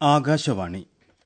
ആകാശവാണി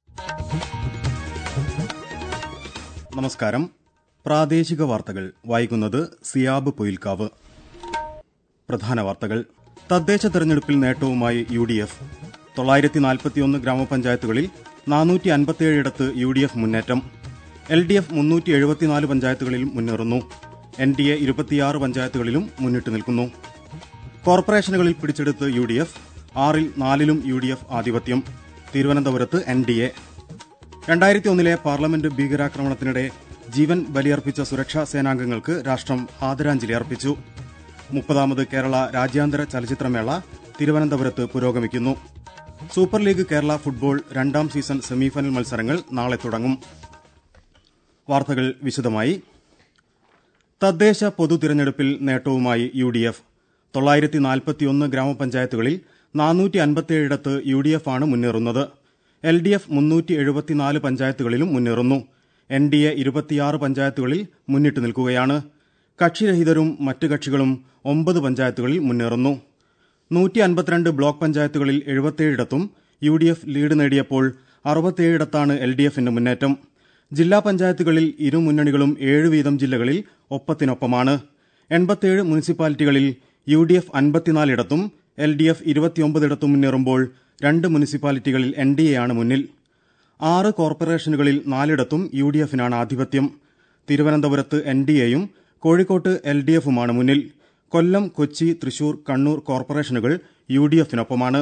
നമസ്കാരം പ്രാദേശിക വാർത്തകൾ വായിക്കുന്നത് സിയാബ് പൊയിൽക്കാവ് പ്രധാന വാർത്തകൾ തദ്ദേശ തെരഞ്ഞെടുപ്പിൽ നേട്ടവുമായി യു ഡി എഫ് തൊള്ളായിരത്തി നാൽപ്പത്തിയൊന്ന് ഗ്രാമപഞ്ചായത്തുകളിൽ നാനൂറ്റി അൻപത്തിയേഴിടത്ത് യു ഡി എഫ് മുന്നേറ്റം എൽ ഡി എഫ് മുന്നൂറ്റി എഴുപത്തിനാല് പഞ്ചായത്തുകളിലും മുന്നേറുന്നു എൻ ഡി എ ഇരുപത്തിയാറ് പഞ്ചായത്തുകളിലും മുന്നിട്ട് നിൽക്കുന്നു കോർപ്പറേഷനുകളിൽ പിടിച്ചെടുത്ത് യു ഡി എഫ് ആറിൽ നാലിലും യു ഡി എഫ് ആധിപത്യം തിരുവനന്തപുരത്ത് എൻ ഡി എ രണ്ടായിരത്തി ഒന്നിലെ പാർലമെന്റ് ഭീകരാക്രമണത്തിനിടെ ജീവൻ ബലിയർപ്പിച്ച സുരക്ഷാ സേനാംഗങ്ങൾക്ക് രാഷ്ട്രം ആദരാഞ്ജലി അർപ്പിച്ചു മുപ്പതാമത് കേരള രാജ്യാന്തര ചലച്ചിത്രമേള തിരുവനന്തപുരത്ത് പുരോഗമിക്കുന്നു സൂപ്പർ ലീഗ് കേരള ഫുട്ബോൾ രണ്ടാം സീസൺ സെമിഫൈനൽ മത്സരങ്ങൾ നാളെ തുടങ്ങും വാർത്തകൾ വിശദമായി തദ്ദേശ പൊതു തിരഞ്ഞെടുപ്പിൽ നേട്ടവുമായി യു ഡി എഫ് തൊള്ളായിരത്തി നാൽപ്പത്തിയൊന്ന് ഗ്രാമപഞ്ചായത്തുകളിൽ നാനൂറ്റി അൻപത്തിയേഴിടത്ത് യു ഡി എഫ് ആണ് മുന്നേറുന്നത് എൽ ഡി എഫ് മുന്നൂറ്റി എഴുപത്തിനാല് പഞ്ചായത്തുകളിലും മുന്നേറുന്നു എൻ ഡി എ ഇരുപത്തിയാറ് പഞ്ചായത്തുകളിൽ മുന്നിട്ട് നിൽക്കുകയാണ് കക്ഷിരഹിതരും മറ്റ് കക്ഷികളും ഒമ്പത് പഞ്ചായത്തുകളിൽ മുന്നേറുന്നു നൂറ്റി അൻപത്തിരണ്ട് ബ്ലോക്ക് പഞ്ചായത്തുകളിൽ എഴുപത്തിയേഴിടത്തും യു ഡി എഫ് ലീഡ് നേടിയപ്പോൾ അറുപത്തിയേഴിടത്താണ് എൽ ഡി എഫിന്റെ മുന്നേറ്റം ജില്ലാ പഞ്ചായത്തുകളിൽ ഇരു മുന്നണികളും ഏഴ് വീതം ജില്ലകളിൽ ഒപ്പത്തിനൊപ്പമാണ് എൺപത്തിയേഴ് മുനിസിപ്പാലിറ്റികളിൽ യു ഡി എഫ് അൻപത്തിനാലിടത്തും എൽ ഡി എഫ് ഇരുപത്തിയൊമ്പതിടത്തും മുന്നേറുമ്പോൾ രണ്ട് മുനിസിപ്പാലിറ്റികളിൽ എൻ ഡി എ ആണ് മുന്നിൽ ആറ് കോർപ്പറേഷനുകളിൽ നാലിടത്തും യു ഡി എഫിനാണ് ആധിപത്യം തിരുവനന്തപുരത്ത് എൻ ഡി എയും കോഴിക്കോട്ട് എൽ ഡി എഫുമാണ് മുന്നിൽ കൊല്ലം കൊച്ചി തൃശൂർ കണ്ണൂർ കോർപ്പറേഷനുകൾ യു ഡി എഫിനൊപ്പമാണ്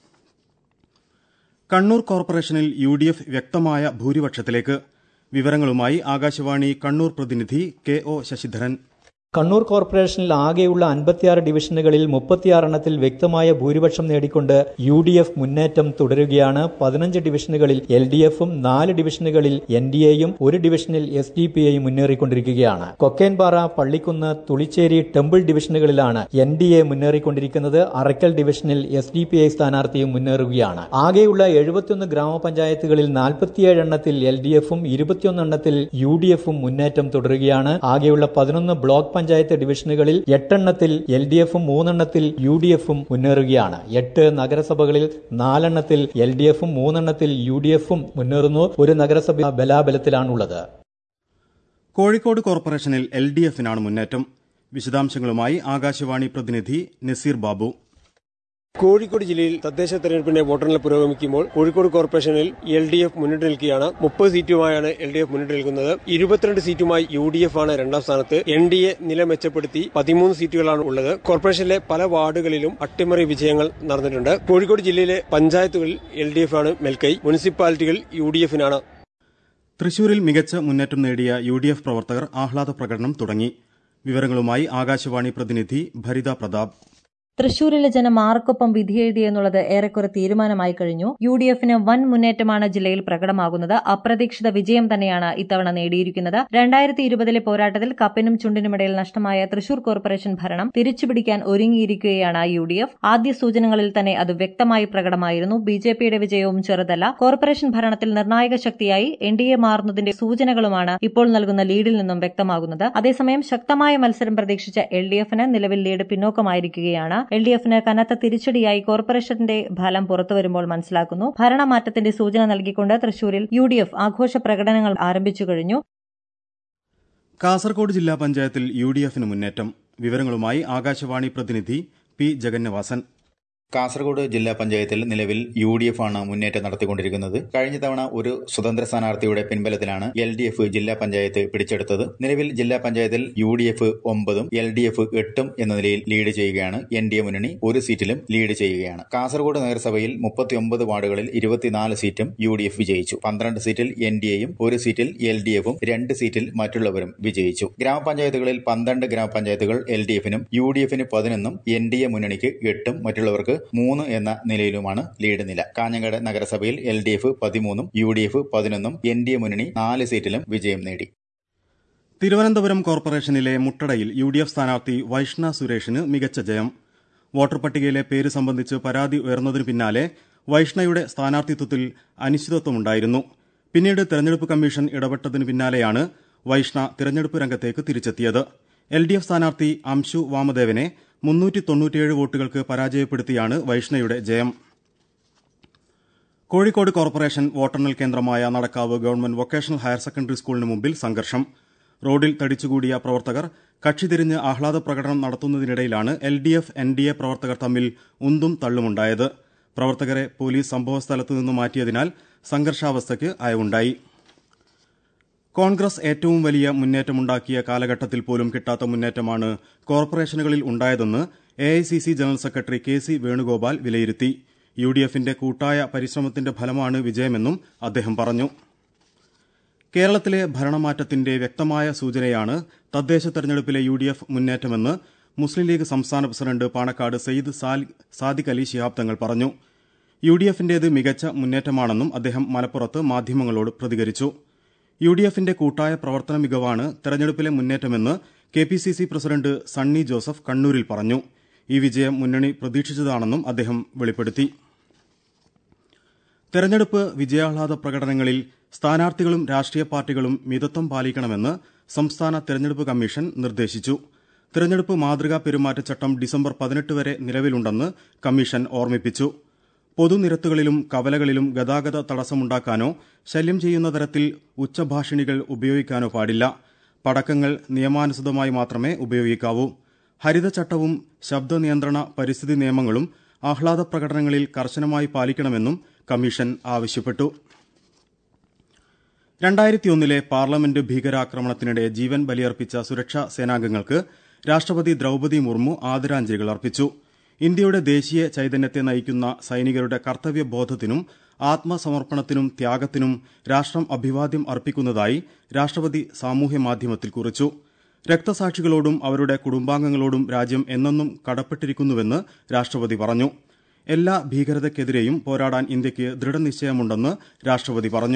കണ്ണൂർ കോർപ്പറേഷനിൽ യു ഡി എഫ് വ്യക്തമായ ഭൂരിപക്ഷത്തിലേക്ക് വിവരങ്ങളുമായി ആകാശവാണി കണ്ണൂർ പ്രതിനിധി കെ ഒ ശശിധരൻ കണ്ണൂർ കോർപ്പറേഷനിൽ ആകെയുള്ള അൻപത്തിയാറ് ഡിവിഷനുകളിൽ മുപ്പത്തിയാറെണ്ണത്തിൽ വ്യക്തമായ ഭൂരിപക്ഷം നേടിക്കൊണ്ട് യു ഡി എഫ് മുന്നേറ്റം തുടരുകയാണ് പതിനഞ്ച് ഡിവിഷനുകളിൽ എൽ ഡി എഫും നാല് ഡിവിഷനുകളിൽ എൻ ഡി എയും ഒരു ഡിവിഷനിൽ എസ് ഡി പി ഐയും മുന്നേറിക്കൊണ്ടിരിക്കുകയാണ് കൊക്കേൻപാറ പള്ളിക്കുന്ന് തുളിച്ചേരി ടെമ്പിൾ ഡിവിഷനുകളിലാണ് എൻ ഡി എ മുന്നേറിക്കൊണ്ടിരിക്കുന്നത് അറക്കൽ ഡിവിഷനിൽ എസ് ഡി പി ഐ സ്ഥാനാർത്ഥിയും മുന്നേറുകയാണ് ആകെയുള്ള എഴുപത്തിയൊന്ന് ഗ്രാമപഞ്ചായത്തുകളിൽ നാൽപ്പത്തിയേഴ് എണ്ണത്തിൽ എൽ ഡി എഫും ഇരുപത്തിയൊന്ന് എണ്ണത്തിൽ യു ഡി എഫും മുന്നേറ്റം തുടരുകയാണ് ആകെയുള്ള പതിനൊന്ന് ബ്ലോക്ക് പഞ്ചായത്ത് ഡിവിഷനുകളിൽ എട്ടെണ്ണത്തിൽ എൽ ഡി എഫും മൂന്നെണ്ണത്തിൽ യു ഡി എഫും മുന്നേറുകയാണ് എട്ട് നഗരസഭകളിൽ നാലെണ്ണത്തിൽ എൽ ഡി എഫും മൂന്നെണ്ണത്തിൽ യു ഡി എഫും മുന്നേറുന്നു ഒരു നഗരസഭ ബലാബലത്തിലാണുള്ളത് കോഴിക്കോട് കോർപ്പറേഷനിൽ എൽ ഡി എഫിനാണ് മുന്നേറ്റം വിശദാംശങ്ങളുമായി ആകാശവാണി പ്രതിനിധി നസീർ ബാബു കോഴിക്കോട് ജില്ലയിൽ തദ്ദേശ തെരഞ്ഞെടുപ്പിന്റെ വോട്ടെണ്ണൽ പുരോഗമിക്കുമ്പോൾ കോഴിക്കോട് കോർപ്പറേഷനിൽ എൽ ഡി എഫ് മുന്നിട്ട് നിൽക്കുകയാണ് മുപ്പത് സീറ്റുമായാണ് എൽ ഡി എഫ് മുന്നിട്ട് നിൽക്കുന്നത് ഇരുപത്തിരണ്ട് സീറ്റുമായി യു ഡി എഫ് ആണ് രണ്ടാം സ്ഥാനത്ത് എൻ ഡി എ നില മെച്ചപ്പെടുത്തി പതിമൂന്ന് സീറ്റുകളാണ് ഉള്ളത് കോർപ്പറേഷനിലെ പല വാർഡുകളിലും അട്ടിമറി വിജയങ്ങൾ നടന്നിട്ടുണ്ട് കോഴിക്കോട് ജില്ലയിലെ പഞ്ചായത്തുകളിൽ എൽ ഡി എഫ് ആണ് മേൽക്കൈ മുനിസിപ്പാലിറ്റികൾ യു ഡി എഫിനാണ് തൃശൂരിൽ മികച്ച മുന്നേറ്റം നേടിയ യു ഡി എഫ് പ്രവർത്തകർ ആഹ്ലാദ പ്രകടനം തുടങ്ങി വിവരങ്ങളുമായി ആകാശവാണി പ്രതിനിധി ഭരിത പ്രതാപ് തൃശൂരിലെ ജനം ആർക്കൊപ്പം വിധിയെഴുതിയെന്നുള്ളത് ഏറെക്കുറെ തീരുമാനമായി കഴിഞ്ഞു യു ഡി എഫിന് വൻ മുന്നേറ്റമാണ് ജില്ലയിൽ പ്രകടമാകുന്നത് അപ്രതീക്ഷിത വിജയം തന്നെയാണ് ഇത്തവണ നേടിയിരിക്കുന്നത് രണ്ടായിരത്തി ഇരുപതിലെ പോരാട്ടത്തിൽ കപ്പിനും ചുണ്ടിനുമിടയിൽ നഷ്ടമായ തൃശൂർ കോർപ്പറേഷൻ ഭരണം തിരിച്ചുപിടിക്കാൻ ഒരുങ്ങിയിരിക്കുകയാണ് യു ഡി എഫ് ആദ്യ സൂചനകളിൽ തന്നെ അത് വ്യക്തമായി പ്രകടമായിരുന്നു ബി ജെ പിയുടെ വിജയവും ചെറുതല്ല കോർപ്പറേഷൻ ഭരണത്തിൽ നിർണായക ശക്തിയായി എൻ ഡി എ മാറുന്നതിന്റെ സൂചനകളുമാണ് ഇപ്പോൾ നൽകുന്ന ലീഡിൽ നിന്നും വ്യക്തമാകുന്നത് അതേസമയം ശക്തമായ മത്സരം പ്രതീക്ഷിച്ച എൽ ഡി എഫിന് നിലവിൽ ലീഡ് പിന്നോക്കമായിരിക്കുകയാണ് എൽ ഡി എഫിന് കനത്ത തിരിച്ചടിയായി കോർപ്പറേഷന്റെ ഫലം പുറത്തുവരുമ്പോൾ മനസ്സിലാക്കുന്നു ഭരണമാറ്റത്തിന്റെ സൂചന നൽകിക്കൊണ്ട് തൃശൂരിൽ യു ഡി എഫ് ആഘോഷ പ്രകടനങ്ങൾ ആരംഭിച്ചു കഴിഞ്ഞു കാസർകോട് ജില്ലാ പഞ്ചായത്തിൽ യു ഡി എഫിന് മുന്നേറ്റം വിവരങ്ങളുമായി ആകാശവാണി പ്രതിനിധി പി ജഗന്നവാസൻ കാസർഗോഡ് ജില്ലാ പഞ്ചായത്തിൽ നിലവിൽ യു ഡി എഫ് ആണ് മുന്നേറ്റം നടത്തിക്കൊണ്ടിരിക്കുന്നത് കഴിഞ്ഞ തവണ ഒരു സ്വതന്ത്ര സ്ഥാനാർത്ഥിയുടെ പിൻബലത്തിലാണ് എൽ ഡി എഫ് ജില്ലാ പഞ്ചായത്ത് പിടിച്ചെടുത്തത് നിലവിൽ ജില്ലാ പഞ്ചായത്തിൽ യു ഡി എഫ് ഒമ്പതും എൽ ഡി എഫ് എട്ടും എന്ന നിലയിൽ ലീഡ് ചെയ്യുകയാണ് എൻ ഡി എ മുന്നണി ഒരു സീറ്റിലും ലീഡ് ചെയ്യുകയാണ് കാസർഗോഡ് നഗരസഭയിൽ മുപ്പത്തിയൊമ്പത് വാർഡുകളിൽ ഇരുപത്തിനാല് സീറ്റും യു ഡി എഫ് വിജയിച്ചു പന്ത്രണ്ട് സീറ്റിൽ എൻ ഡി എയും ഒരു സീറ്റിൽ എൽ ഡി എഫും രണ്ട് സീറ്റിൽ മറ്റുള്ളവരും വിജയിച്ചു ഗ്രാമപഞ്ചായത്തുകളിൽ പന്ത്രണ്ട് ഗ്രാമപഞ്ചായത്തുകൾ എൽ ഡി എഫിനും യു ഡി എഫിന് പതിനൊന്നും എൻ ഡി എ മുന്നണിക്ക് എട്ടും മറ്റുള്ളവർക്ക് മൂന്ന് എന്ന നിലയിലുമാണ് ലീഡ് നില കാഞ്ഞങ്ങാട് നഗരസഭയിൽ എൽ ഡി എഫ് പതിമൂന്നും യു ഡി എഫ് പതിനൊന്നും എൻ ഡി എ മുന്നണി നാല് സീറ്റിലും വിജയം നേടി തിരുവനന്തപുരം കോർപ്പറേഷനിലെ മുട്ടടയിൽ യു ഡി എഫ് സ്ഥാനാർത്ഥി വൈഷ്ണ സുരേഷിന് മികച്ച ജയം വോട്ടർ പട്ടികയിലെ പേര് സംബന്ധിച്ച് പരാതി ഉയർന്നതിനു പിന്നാലെ വൈഷ്ണയുടെ സ്ഥാനാർത്ഥിത്വത്തിൽ അനിശ്ചിതത്വമുണ്ടായിരുന്നു പിന്നീട് തെരഞ്ഞെടുപ്പ് കമ്മീഷൻ ഇടപെട്ടതിനു പിന്നാലെയാണ് വൈഷ്ണ തിരഞ്ഞെടുപ്പ് രംഗത്തേക്ക് തിരിച്ചെത്തിയത് എൽ ഡി എഫ് സ്ഥാനാർത്ഥി അംശു വാമദേവനെ മുന്നൂറ്റി തൊണ്ണൂറ്റിയേഴ് വോട്ടുകൾക്ക് പരാജയപ്പെടുത്തിയാണ് വൈഷ്ണയുടെ ജയം കോഴിക്കോട് കോർപ്പറേഷൻ വോട്ടെണ്ണൽ കേന്ദ്രമായ Nadakkavu government vocational higher secondary സ്കൂളിന് മുമ്പിൽ സംഘർഷം റോഡിൽ തടിച്ചുകൂടിയ പ്രവർത്തകർ കക്ഷിതിരിഞ്ഞ് ആഹ്ലാദ പ്രകടനം നടത്തുന്നതിനിടയിലാണ് L D F N D A പ്രവർത്തകർ തമ്മിൽ ഉന്തും തള്ളുമുണ്ടായത് പ്രവർത്തകരെ പോലീസ് സംഭവസ്ഥലത്തു നിന്ന് മാറ്റിയതിനാൽ സംഘർഷാവസ്ഥയ്ക്ക് അയവുണ്ടായി കോൺഗ്രസ് ഏറ്റവും വലിയ മുന്നേറ്റമുണ്ടാക്കിയ കാലഘട്ടത്തിൽ പോലും കിട്ടാത്ത മുന്നേറ്റമാണ് കോർപ്പറേഷനുകളിൽ ഉണ്ടായതെന്ന് A I C C general secretary K C Venugopal വിലയിരുത്തി യു ഡി എഫിന്റെ കൂട്ടായ പരിശ്രമത്തിന്റെ ഫലമാണ് വിജയമെന്നും അദ്ദേഹം പറഞ്ഞു കേരളത്തിലെ ഭരണമാറ്റത്തിന്റെ വ്യക്തമായ സൂചനയാണ് തദ്ദേശ തെരഞ്ഞെടുപ്പിലെ യു ഡി എഫ് മുന്നേറ്റമെന്ന് മുസ്ലിം ലീഗ് സംസ്ഥാന പ്രസിഡന്റ് പാണക്കാട് സയ്യിദ് സാദിഖ് അലി ശിഹാബ് തങ്ങൾ പറഞ്ഞു യു ഡി എഫിന്റേത് മികച്ച മുന്നേറ്റമാണെന്നും അദ്ദേഹം മലപ്പുറത്ത് മാധ്യമങ്ങളോട് പ്രതികരിച്ചു യു ഡി എഫിന്റെ കൂട്ടായ പ്രവർത്തന മികവാണ് തെരഞ്ഞെടുപ്പിലെ മുന്നേറ്റമെന്ന് K P C C president Sunny Joseph കണ്ണൂരിൽ പറഞ്ഞു ഈ വിജയം മുന്നണി പ്രതീക്ഷിച്ചതാണെന്നും അദ്ദേഹം വെളിപ്പെടുത്തി തെരഞ്ഞെടുപ്പ് വിജയാഹ്ലാദ പ്രകടനങ്ങളിൽ സ്ഥാനാർത്ഥികളും രാഷ്ട്രീയ പാർട്ടികളും മിതത്വം പാലിക്കണമെന്ന് സംസ്ഥാന തെരഞ്ഞെടുപ്പ് കമ്മീഷൻ നിർദ്ദേശിച്ചു തെരഞ്ഞെടുപ്പ് മാതൃകാ പെരുമാറ്റച്ചട്ടം ഡിസംബർ പതിനെട്ട് വരെ നിലവിലുണ്ടെന്ന് കമ്മീഷൻ ഓർമ്മിപ്പിച്ചു പൊതുനിരത്തുകളിലും കവലകളിലും ഗതാഗത തടസ്സമുണ്ടാക്കാനോ ശല്യം ചെയ്യുന്ന തരത്തിൽ ഉച്ചഭാഷിണികൾ ഉപയോഗിക്കാനോ പാടില്ല പടക്കങ്ങൾ നിയമാനുസൃതമായി മാത്രമേ ഉപയോഗിക്കാവൂ ഹരിതചട്ടവും ശബ്ദ നിയന്ത്രണ പരിസ്ഥിതി നിയമങ്ങളും ആഹ്ലാദ പ്രകടനങ്ങളിൽ കർശനമായി പാലിക്കണമെന്നും കമ്മീഷൻ ആവശ്യപ്പെട്ടു രണ്ടായിരത്തിയൊന്നിലെ പാർലമെന്റ് ഭീകരാക്രമണത്തിനിടെ ജീവൻ ബലിയർപ്പിച്ച സുരക്ഷാ സേനാംഗങ്ങൾക്ക് രാഷ്ട്രപതി ദ്രൌപതി മുർമു ആദരാഞ്ജലികൾ അർപ്പിച്ചു ഇന്ത്യയുടെ ദേശീയ ചൈതന്യത്തെ നയിക്കുന്ന സൈനികരുടെ കർത്തവ്യബോധത്തിനും ആത്മസമർപ്പണത്തിനും ത്യാഗത്തിനും രാഷ്ട്രം അഭിവാദ്യം അർപ്പിക്കുന്നതായി രാഷ്ട്രപതി സാമൂഹ്യ മാധ്യമത്തിൽ കുറിച്ചു രക്തസാക്ഷികളോടും അവരുടെ കുടുംബാംഗങ്ങളോടും രാജ്യം എന്നെന്നും കടപ്പെട്ടിരിക്കുന്നുവെന്ന് രാഷ്ട്രപതി പറഞ്ഞു എല്ലാ ഭീകരതയ്ക്കെതിരെയും പോരാടാൻ ഇന്ത്യയ്ക്ക് ദൃഢനിശ്ചയമുണ്ടെന്ന് രാഷ്ട്രപതി പറഞ്ഞു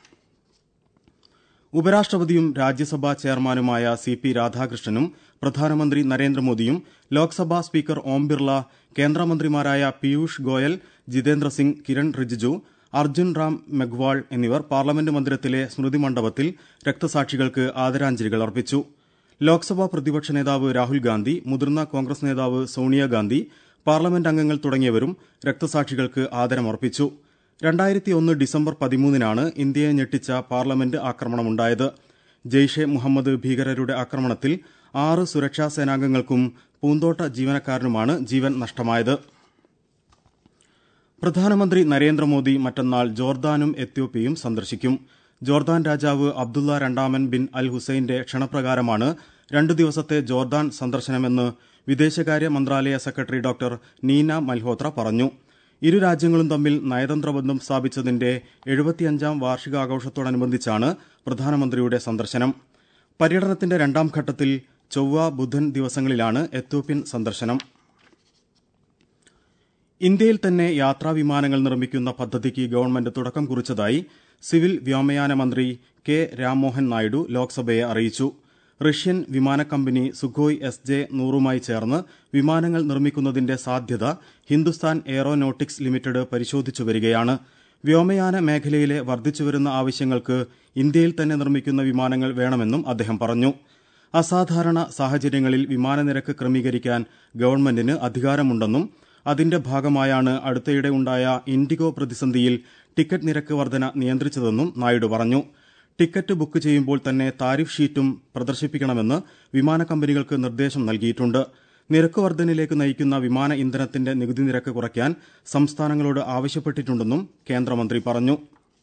ഉപരാഷ്ട്രപതിയും രാജ്യസഭാ ചെയർമാനുമായ സി പി രാധാകൃഷ്ണനും പ്രധാനമന്ത്രി നരേന്ദ്രമോദിയും ലോക്സഭാ സ്പീക്കർ ഓം ബിർള കേന്ദ്രമന്ത്രിമാരായ പീയൂഷ് ഗോയൽ ജിതേന്ദ്ര സിംഗ് കിരൺ റിജിജു അർജുൻ റാം മെഗ്വാൾ എന്നിവർ പാർലമെന്റ് മന്ദിരത്തിലെ സ്മൃതി മണ്ഡപത്തിൽ രക്തസാക്ഷികൾക്ക് ആദരാഞ്ജലികൾ അർപ്പിച്ചു ലോക്സഭാ പ്രതിപക്ഷ നേതാവ് രാഹുൽ ഗാന്ധി മുതിർന്ന കോൺഗ്രസ് നേതാവ് സോണിയാഗാന്ധി പാർലമെന്റ് അംഗങ്ങൾ തുടങ്ങിയവരും രക്തസാക്ഷികൾക്ക് ആദരമർപ്പിച്ചു രണ്ടായിരത്തി ഒന്ന് ഡിസംബർ പതിമൂന്നിനാണ് ഇന്ത്യയെ ഞെട്ടിച്ച പാർലമെന്റ് ആക്രമണമുണ്ടായത് ജെയ്ഷെ മുഹമ്മദ് ഭീകരരുടെ ആക്രമണത്തിൽ ആറ് സുരക്ഷാ സേനാംഗങ്ങൾക്കും പൂന്തോട്ട ജീവനക്കാരനുമാണ് ജീവൻ നഷ്ടമായത് പ്രധാനമന്ത്രി നരേന്ദ്രമോദി മറ്റന്നാൾ ജോർദാനും എത്യോപ്യയും സന്ദർശിക്കും ജോർദാൻ രാജാവ് അബ്ദുള്ള രണ്ടാമൻ ബിൻ അൽ ഹുസൈന്റെ ക്ഷണപ്രകാരമാണ് രണ്ടു ദിവസത്തെ ജോർദാൻ സന്ദർശനമെന്ന് വിദേശകാര്യ മന്ത്രാലയ സെക്രട്ടറി ഡോക്ടർ നീന മൽഹോത്ര പറഞ്ഞു ഇരു രാജ്യങ്ങളും തമ്മിൽ നയതന്ത്ര ബന്ധം സ്ഥാപിച്ചതിന്റെ എഴുപത്തിയഞ്ചാം വാർഷികാഘോഷത്തോടനുബന്ധിച്ചാണ് പ്രധാനമന്ത്രിയുടെ സന്ദർശനം പര്യടനത്തിന്റെ രണ്ടാം ഘട്ടത്തിൽ ചൊവ്വ ബുധൻ ദിവസങ്ങളിലാണ് എത്യോപ്യൻ സന്ദർശനം ഇന്ത്യയിൽ തന്നെ യാത്രാ വിമാനങ്ങൾ നിർമ്മിക്കുന്ന പദ്ധതിക്ക് ഗവൺമെന്റ് തുടക്കം കുറിച്ചതായി സിവിൽ വ്യോമയാന മന്ത്രി കെ രാംമോഹൻ നായിഡു ലോക്സഭയെ അറിയിച്ചു റഷ്യൻ വിമാന കമ്പനി സുഖോയ് എസ് ജെ നൂറുമായി ചേർന്ന് വിമാനങ്ങൾ നിർമ്മിക്കുന്നതിന്റെ സാധ്യത ഹിന്ദുസ്ഥാൻ എയറോനോട്ടിക്സ് ലിമിറ്റഡ് പരിശോധിച്ചു വരികയാണ് വ്യോമയാന മേഖലയിലെ വർദ്ധിച്ചുവരുന്ന ആവശ്യങ്ങൾക്ക് ഇന്ത്യയിൽ തന്നെ നിർമ്മിക്കുന്ന വിമാനങ്ങൾ വേണമെന്നും അദ്ദേഹം പറഞ്ഞു അസാധാരണ സാഹചര്യങ്ങളിൽ വിമാനനിരക്ക് ക്രമീകരിക്കാൻ ഗവൺമെന്റിന് അധികാരമുണ്ടെന്നും അതിന്റെ ഭാഗമായാണ് അടുത്തയിടെ ഉണ്ടായ ഇൻഡിഗോ പ്രതിസന്ധിയിൽ ടിക്കറ്റ് നിരക്ക് വർധന നിയന്ത്രിച്ചതെന്നും നായിഡു പറഞ്ഞു ടിക്കറ്റ് ബുക്ക് ചെയ്യുമ്പോൾ തന്നെ താരിഫ് ഷീറ്റും പ്രദർശിപ്പിക്കണമെന്ന് വിമാന കമ്പനികൾക്ക് നിർദ്ദേശം നൽകിയിട്ടുണ്ട് നിരക്ക് വർധനയിലേക്ക് നയിക്കുന്ന വിമാന ഇന്ധനത്തിന്റെ നികുതി നിരക്ക് കുറയ്ക്കാൻ സംസ്ഥാനങ്ങളോട് ആവശ്യപ്പെട്ടിട്ടുണ്ടെന്നും കേന്ദ്രമന്ത്രി പറഞ്ഞു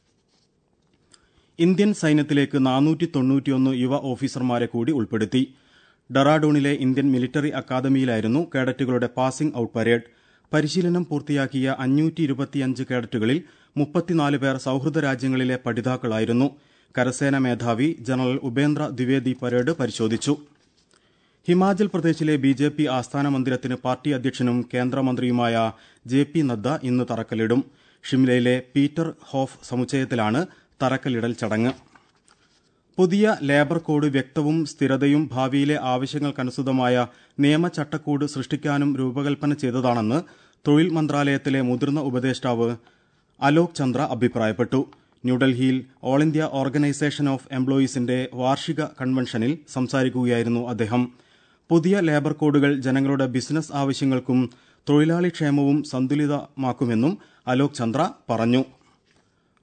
ഇന്ത്യൻ സൈന്യത്തിലേക്ക് നാനൂറ്റി തൊണ്ണൂറ്റിയൊന്ന് യുവ ഓഫീസർമാരെ കൂടി ഉൾപ്പെടുത്തി ഡറാഡൂണിലെ ഇന്ത്യൻ മിലിറ്ററി അക്കാദമിയിലായിരുന്നു കേഡറ്റുകളുടെ പാസിംഗ് ഔട്ട് പരേഡ് പരിശീലനം പൂർത്തിയാക്കിയ അഞ്ഞൂറ്റി ഇരുപത്തിയഞ്ച് കേഡറ്റുകളിൽ മുപ്പത്തിനാല് പേർ സൌഹൃദ രാജ്യങ്ങളിലെ പഠിതാക്കളായിരുന്നു കരസേന മേധാവി ജനറൽ ഉപേന്ദ്ര ദ്വിവേദി പരേഡ് പരിശോധിച്ചു ഹിമാചൽ പ്രദേശിലെ ബി ജെ പി ആസ്ഥാന മന്ദിരത്തിന് പാർട്ടി അധ്യക്ഷനും കേന്ദ്രമന്ത്രിയുമായ ജെ പി നദ്ദ ഇന്ന് തറക്കല്ലിടും ഷിംലയിലെ പീറ്റർ ഹോഫ് സമുച്ചയത്തിലാണ് തറക്കല്ലിടൽ ചടങ്ങ് പുതിയ ലേബർ കോഡ് വ്യക്തവും സ്ഥിരതയും ഭാവിയിലെ ആവശ്യങ്ങൾക്കനുസൃതമായ നിയമചട്ടക്കൂട് സൃഷ്ടിക്കാനും രൂപകൽപ്പന ചെയ്തതാണെന്ന് തൊഴിൽ മന്ത്രാലയത്തിലെ മുതിർന്ന ഉപദേഷ്ടാവ് അലോക് ചന്ദ്ര അഭിപ്രായപ്പെട്ടു ന്യൂഡൽഹിയിൽ ഓൾ ഇന്ത്യ ഓർഗനൈസേഷൻ ഓഫ് എംപ്ലോയീസിന്റെ വാർഷിക കൺവെൻഷനിൽ സംസാരിക്കുകയായിരുന്നു അദ്ദേഹം പുതിയ ലേബർ കോഡുകൾ ജനങ്ങളുടെ ബിസിനസ് ആവശ്യങ്ങൾക്കും തൊഴിലാളി ക്ഷേമവും സന്തുലിതമാക്കുമെന്നും അലോക് ചന്ദ്ര പറഞ്ഞു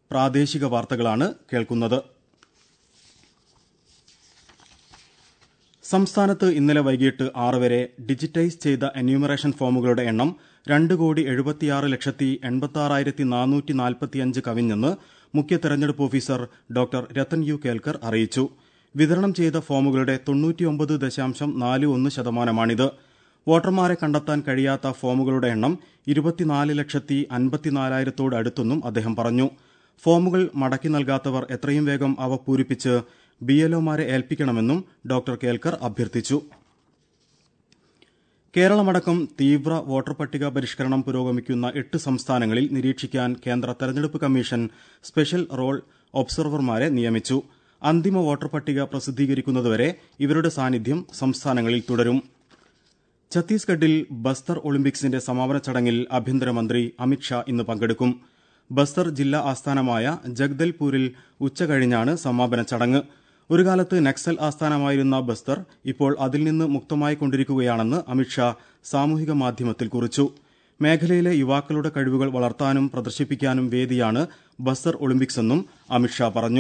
പ്രാദേശിക വാർത്തകളാണ് കേൾക്കുന്നത് സംസ്ഥാനത്ത് ഇന്നലെ വൈകിട്ട് ആറ് വരെ ഡിജിറ്റൈസ് ചെയ്ത എന്യൂമറേഷൻ ഫോമുകളുടെ എണ്ണം രണ്ട് കോടി എഴുപത്തിയാറ് ലക്ഷത്തി എൺപത്തി നാനൂറ്റി നാൽപ്പത്തിയഞ്ച് കവിഞ്ഞെന്ന് മുഖ്യ തെരഞ്ഞെടുപ്പ് officer doctor Rathan U Kelkar അറിയിച്ചു വിതരണം ചെയ്ത ഫോമുകളുടെ തൊണ്ണൂറ്റിയൊമ്പത് ദശാംശം നാല് ഒന്ന് ശതമാനമാണിത് വോട്ടർമാരെ കണ്ടെത്താൻ കഴിയാത്ത ഫോമുകളുടെ എണ്ണം ഇരുപത്തിനാല് ലക്ഷത്തി അൻപത്തിനാലായിരത്തോട് അടുത്തെന്നും അദ്ദേഹം പറഞ്ഞു ഫോമുകൾ മടക്കി നൽകാത്തവർ എത്രയും വേഗം അവ പൂരിപ്പിച്ച് ബി എൽഒമാരെ ഏൽപ്പിക്കണമെന്നും ഡോക്ടർ കേൽക്കർ അഭ്യർത്ഥിച്ചു കേരളമടക്കം തീവ്ര വോട്ടർ പട്ടിക പരിഷ്കരണം പുരോഗമിക്കുന്ന എട്ട് സംസ്ഥാനങ്ങളിൽ നിരീക്ഷിക്കാൻ കേന്ദ്ര തെരഞ്ഞെടുപ്പ് കമ്മീഷൻ സ്പെഷ്യൽ റോൾ ഒബ്സർവർമാരെ നിയമിച്ചു അന്തിമ വോട്ടർ പട്ടിക പ്രസിദ്ധീകരിക്കുന്നതുവരെ ഇവരുടെ സാന്നിധ്യം സംസ്ഥാനങ്ങളിൽ തുടരും ഛത്തീസ്ഗഡിൽ ബസ്തർ ഒളിമ്പിക്സിന്റെ സമാപന ചടങ്ങിൽ ആഭ്യന്തരമന്ത്രി അമിത്ഷാ ഇന്ന് പങ്കെടുക്കും ബസ്തർ ജില്ലാ ആസ്ഥാനമായ ജഗ്ദൽപൂരിൽ ഉച്ചകഴിഞ്ഞാണ് സമാപന ചടങ്ങ് ഒരു കാലത്ത് നക്സൽ ആസ്ഥാനമായിരുന്ന ബസ്തർ ഇപ്പോൾ അതിൽ നിന്ന് മുക്തമായിക്കൊണ്ടിരിക്കുകയാണെന്ന് അമിത്ഷാ സാമൂഹിക മാധ്യമത്തിൽ കുറിച്ചു മേഖലയിലെ യുവാക്കളുടെ കഴിവുകൾ വളർത്താനും പ്രദർശിപ്പിക്കാനും വേദിയാണ് ബസ്തർ ഒളിമ്പിക്സ് എന്നും അമിത്ഷാ പറഞ്ഞു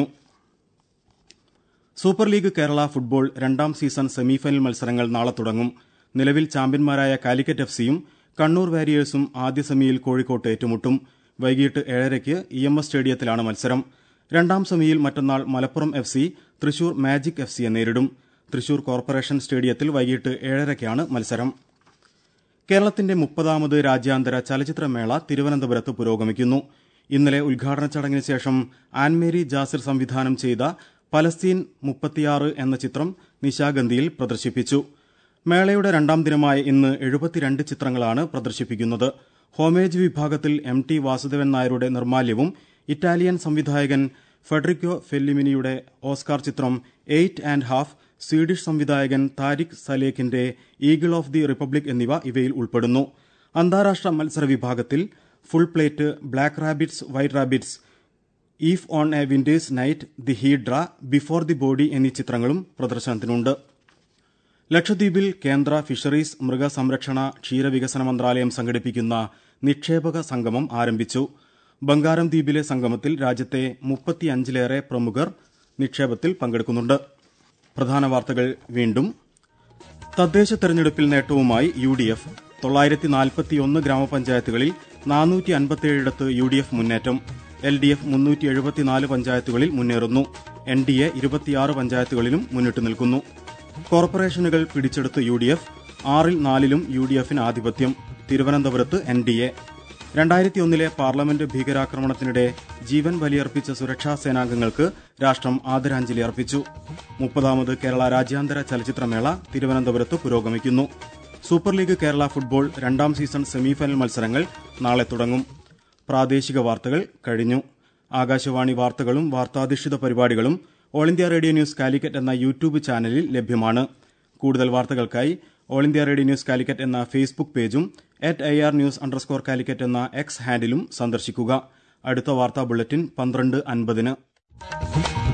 സൂപ്പർ ലീഗ് കേരള ഫുട്ബോൾ രണ്ടാം സീസൺ സെമിഫൈനൽ മത്സരങ്ങൾ നാളെ തുടങ്ങും നിലവിൽ ചാമ്പ്യന്മാരായ കാലിക്കറ്റ് എഫ് സിയും കണ്ണൂർ വാരിയേഴ്സും ആദ്യ സെമിയിൽ കോഴിക്കോട്ട് ഏറ്റുമുട്ടും വൈകിട്ട് ഏഴരയ്ക്ക് ഇ എം എസ് സ്റ്റേഡിയത്തിലാണ് മത്സരം രണ്ടാം സെമിയിൽ മറ്റന്നാൾ Malappuram F C Thrissur magic F സിയെ നേരിടും തൃശൂർ കോർപ്പറേഷൻ സ്റ്റേഡിയത്തിൽ വൈകിട്ട് ഏഴരയ്ക്കാണ് മത്സരം കേരളത്തിന്റെ മുപ്പതാമത് രാജ്യാന്തര ചലച്ചിത്രമേള തിരുവനന്തപുരത്ത് പുരോഗമിക്കുന്നു ഇന്നലെ ഉദ്ഘാടന ചടങ്ങിന് ശേഷം ആൻമേരി ജാസിർ സംവിധാനം ചെയ്ത പലസ്തീൻ മുപ്പത്തിയാറ് എന്ന ചിത്രം നിശാഗന്ധിയിൽ പ്രദർശിപ്പിച്ചു മേളയുടെ രണ്ടാം ദിനമായ ഇന്ന് എഴുപത്തിരണ്ട് ചിത്രങ്ങളാണ് പ്രദർശിപ്പിക്കുന്നത് ഹോമേജ് വിഭാഗത്തിൽ എം ടി വാസുദേവൻ നായരുടെ നിർമാല്യവും ഇറ്റാലിയൻ സംവിധായകൻ ഫെഡറിക്കോ ഫെല്ലിമിനിയുടെ ഓസ്കാർ ചിത്രം എയ്റ്റ് ആൻഡ് ഹാഫ് സ്വീഡിഷ് സംവിധായകൻ താരിഖ് സലേഖിന്റെ ഈഗിൾ ഓഫ് ദി റിപ്പബ്ലിക് എന്നിവ ഇവയിൽ ഉൾപ്പെടുന്നു അന്താരാഷ്ട്ര മത്സര വിഭാഗത്തിൽ full plate black rabbits white rabbits if on a winter's night the hydra before the body എന്നീ ചിത്രങ്ങളും പ്രദർശനത്തിനുണ്ട് ലക്ഷദ്വീപിൽ കേന്ദ്ര ഫിഷറീസ് മൃഗസംരക്ഷണ ക്ഷീരവികസന മന്ത്രാലയം സംഘടിപ്പിക്കുന്ന നിക്ഷേപക സംഗമം ആരംഭിച്ചു ബംഗാരം ദ്വീപിലെ സംഗമത്തിൽ രാജ്യത്തെ മുപ്പത്തിയഞ്ചിലേറെ പ്രമുഖർ നിക്ഷേപത്തിൽ പങ്കെടുക്കുന്നുണ്ട് പ്രധാന വാർത്തകൾ വീണ്ടും തദ്ദേശ തെരഞ്ഞെടുപ്പിൽ നേട്ടവുമായി യു ഡി എഫ് തൊള്ളായിരത്തി നാൽപ്പത്തിയൊന്ന് ഗ്രാമപഞ്ചായത്തുകളിൽ നാനൂറ്റി അൻപത്തിയേഴിടത്ത് യു ഡി എഫ് മുന്നേറ്റം എൽ ഡി എഫ് മുന്നൂറ്റി എഴുപത്തിനാല് പഞ്ചായത്തുകളിൽ മുന്നേറുന്നു എൻ ഡി എ ഇരുപത്തിയാറ് പഞ്ചായത്തുകളിലും മുന്നിട്ട് നിൽക്കുന്നു കോർപ്പറേഷനുകൾ പിടിച്ചെടുത്ത് യു ഡി എഫ് ആറിൽ നാലിലും യു ഡി എഫിന് ആധിപത്യം തിരുവനന്തപുരത്ത് എൻ ഡി എ രണ്ടായിരത്തി ഒന്നിലെ പാർലമെന്റ് ഭീകരാക്രമണത്തിനിടെ ജീവൻ ബലിയർപ്പിച്ച സുരക്ഷാ സേനാംഗങ്ങൾക്ക് രാഷ്ട്രം ആദരാഞ്ജലി അർപ്പിച്ചു മുപ്പതാമത് കേരള രാജ്യാന്തര ചലച്ചിത്രമേള തിരുവനന്തപുരത്ത് പുരോഗമിക്കുന്നു സൂപ്പർ ലീഗ് കേരള ഫുട്ബോൾ രണ്ടാം സീസൺ സെമിഫൈനൽ മത്സരങ്ങൾ നാളെ തുടങ്ങും പ്രാദേശിക വാർത്തകൾ കഴിഞ്ഞു ആകാശവാണി വാർത്തകളും വാർത്താധിഷ്ഠിത പരിപാടികളും all India radio news Calicut എന്ന യൂട്യൂബ് ചാനലിൽ ലഭ്യമാണ് കൂടുതൽ വാർത്തകൾക്കായി all India radio news Calicut എന്ന ഫേസ്ബുക്ക് പേജും at I R news underscore Calicut എന്ന എക്സ് ഹാൻഡിലും സന്ദർശിക്കുക അടുത്ത വാർത്താ ബുള്ളറ്റിൻ പന്ത്രണ്ട് അൻപതിന്